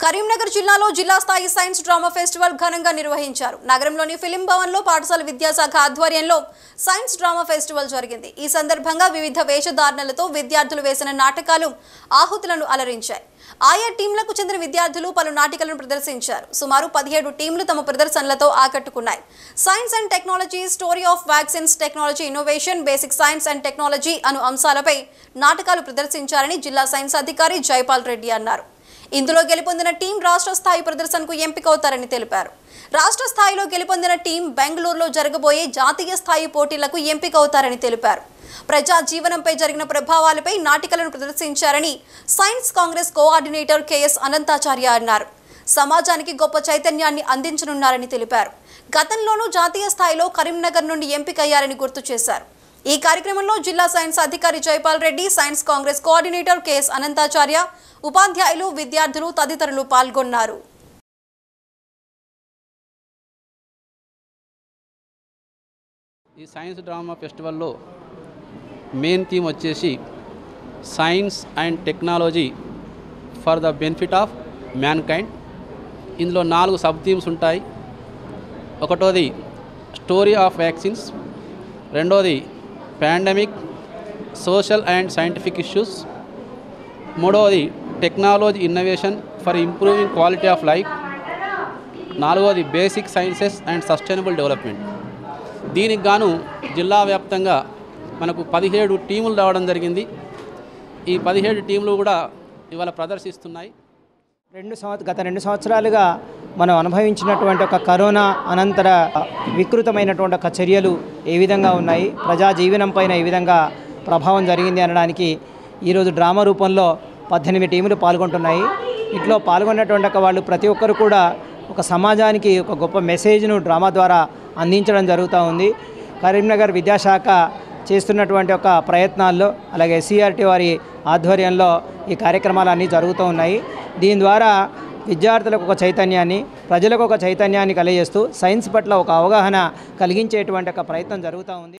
కరీంనగర్ జిల్లాలో జిల్లా స్థాయి సైన్స్ డ్రామా ఫెస్టివల్ ఘనంగా నిర్వహించారు నగరంలోని ఫిలిం భవన్లో పాఠశాల విద్యాశాఖ ఆధ్వర్యంలో సైన్స్ డ్రామా ఫెస్టివల్ జరిగింది ఈ సందర్భంగా వివిధ వేషధారణలతో విద్యార్థులు వేసిన నాటకాలు ఆహుతులను అలరించాయి ఆయా టీంలకు చెందిన విద్యార్థులు పలు నాటికలను ప్రదర్శించారు సుమారు పదిహేడు టీంలు తమ ప్రదర్శనలతో ఆకట్టుకున్నాయి science and technology story of vaccines technology innovation basic science and technology అను అంశాలపై నాటకాలు ప్రదర్శించారని జిల్లా సైన్స్ అధికారి జైపాల్ రెడ్డి అన్నారు ఇందులో గెలుపొందిన టీం రాష్ట్ర స్థాయి ప్రదర్శనకు ఎంపికవుతారని తెలిపారు రాష్ట్ర స్థాయిలో గెలుపొందిన టీం బెంగళూరులో జరగబోయే జాతీయ స్థాయి పోటీలకు ఎంపికవుతారని తెలిపారు ప్రజా జీవనంపై జరిగిన ప్రభావాలపై నాటికలను ప్రదర్శించారని science congress coordinator K S Anantacharya అన్నారు సమాజానికి గొప్ప చైతన్యాన్ని అందించనున్నారని తెలిపారు గతంలోనూ జాతీయ స్థాయిలో కరీంనగర్ నుండి ఎంపికయ్యారని గుర్తు చేశారు ఈ కార్యక్రమంలో జిల్లా సైన్స్ అధికారి Jaipal Reddy science congress coordinator K S Anantacharya ఉపాధ్యాయులు విద్యార్థులు తదితరులు పాల్గొన్నారు ఈ సైన్స్ డ్రామా ఫెస్టివల్లో మెయిన్ థీమ్ వచ్చేసి science and technology for the benefit of mankind ఇందులో నాలుగు సబ్ థీమ్స్ ఉంటాయి ఒకటోది స్టోరీ ఆఫ్ వ్యాక్సిన్స్ రెండోది pandemic social and scientific issues మూడవది technology innovation for improving quality of life నాలుగవది basic sciences and sustainable development దీనికి గాను జిల్లా వ్యాప్తంగా మనకు పదిహేడు టీములు రావడం జరిగింది ఈ పదిహేడు టీంలు కూడా ఇవాళ ప్రదర్శిస్తున్నాయి రెండు సంవత్సర గత రెండు సంవత్సరాలుగా మనం అనుభవించినటువంటి ఒక కరోనా అనంతర వికృతమైనటువంటి ఒక చర్యలు ఏ విధంగా ఉన్నాయి ప్రజా జీవనం పైన ఏ విధంగా ప్రభావం జరిగింది అనడానికి ఈరోజు డ్రామా రూపంలో పద్దెనిమిది టీములు పాల్గొంటున్నాయి ఇట్లో పాల్గొన్నటువంటి ఒక వాళ్ళు ప్రతి ఒక్కరు కూడా ఒక సమాజానికి ఒక గొప్ప మెసేజ్ను డ్రామా ద్వారా అందించడం జరుగుతూ ఉంది కరీంనగర్ విద్యాశాఖ చేస్తున్నటువంటి ఒక ప్రయత్నాల్లో అలాగే ఎస్సీఆర్టీ వారి ఆధ్వర్యంలో ఈ కార్యక్రమాలన్నీ జరుగుతూ ఉన్నాయి దీని ద్వారా విద్యార్థులకు ఒక చైతన్యాన్ని ప్రజలకు ఒక చైతన్యాన్ని కలిగజేస్తూ సైన్స్ పట్ల ఒక అవగాహన కలిగించేటువంటి ఒక ప్రయత్నం జరుగుతూ ఉంది